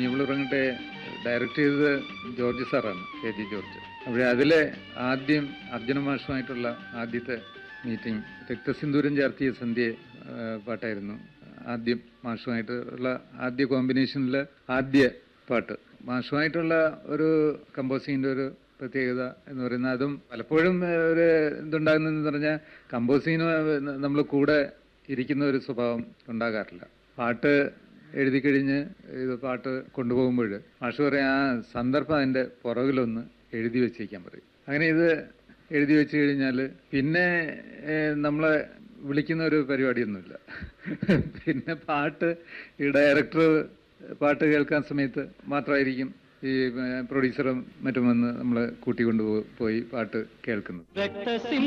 കുഞ്ഞിമുളുറങ്ങട്ടെ direct ചെയ്തത് George സാറാണ് K G George അവിടെ അതിലെ ആദ്യം അർജുന മാഷുമായിട്ടുള്ള ആദ്യത്തെ മീറ്റിംഗ് രക്തസിന്ദൂരം ചാർത്തിയ സന്ധ്യ ആ, പാട്ടായിരുന്നു ആദ്യം മാഷുമായിട്ട് ഉള്ള ആദ്യ കോമ്പിനേഷനിലെ ആദ്യ പാട്ട് മാഷുമായിട്ടുള്ള ഒരു കമ്പോസിങ്ങിൻ്റെ ഒരു പ്രത്യേകത എന്ന് പറയുന്നത് അതും പലപ്പോഴും ഏ, ഒരു ഇതുണ്ടാകുന്നതെന്ന് പറഞ്ഞാൽ കമ്പോസിങ്ങിന് നമ്മൾ കൂടെ ഇരിക്കുന്ന ഒരു സ്വഭാവം ഉണ്ടാകാറില്ല പാട്ട് എഴുതി കഴിഞ്ഞ് ഇത് പാട്ട് കൊണ്ടുപോകുമ്പോൾ മാഷ് പറയും ആ സന്ദർഭം അതിൻ്റെ പുറകിലൊന്ന് എഴുതി വെച്ചേക്കാൻ പറയും അങ്ങനെ ഇത് എഴുതി വെച്ച് കഴിഞ്ഞാൽ പിന്നെ ഏഹ്, നമ്മളെ വിളിക്കുന്ന ഒരു പരിപാടിയൊന്നുമില്ല പിന്നെ പാട്ട് ഈ ഡയറക്ടർ പാട്ട് കേൾക്കാൻ സമയത്ത് മാത്രമായിരിക്കും ഈ പ്രൊഡ്യൂസറും മറ്റും വന്ന് നമ്മൾ കൂട്ടിക്കൊണ്ടു പോയി പാട്ട് കേൾക്കുന്നത് രക്തസിം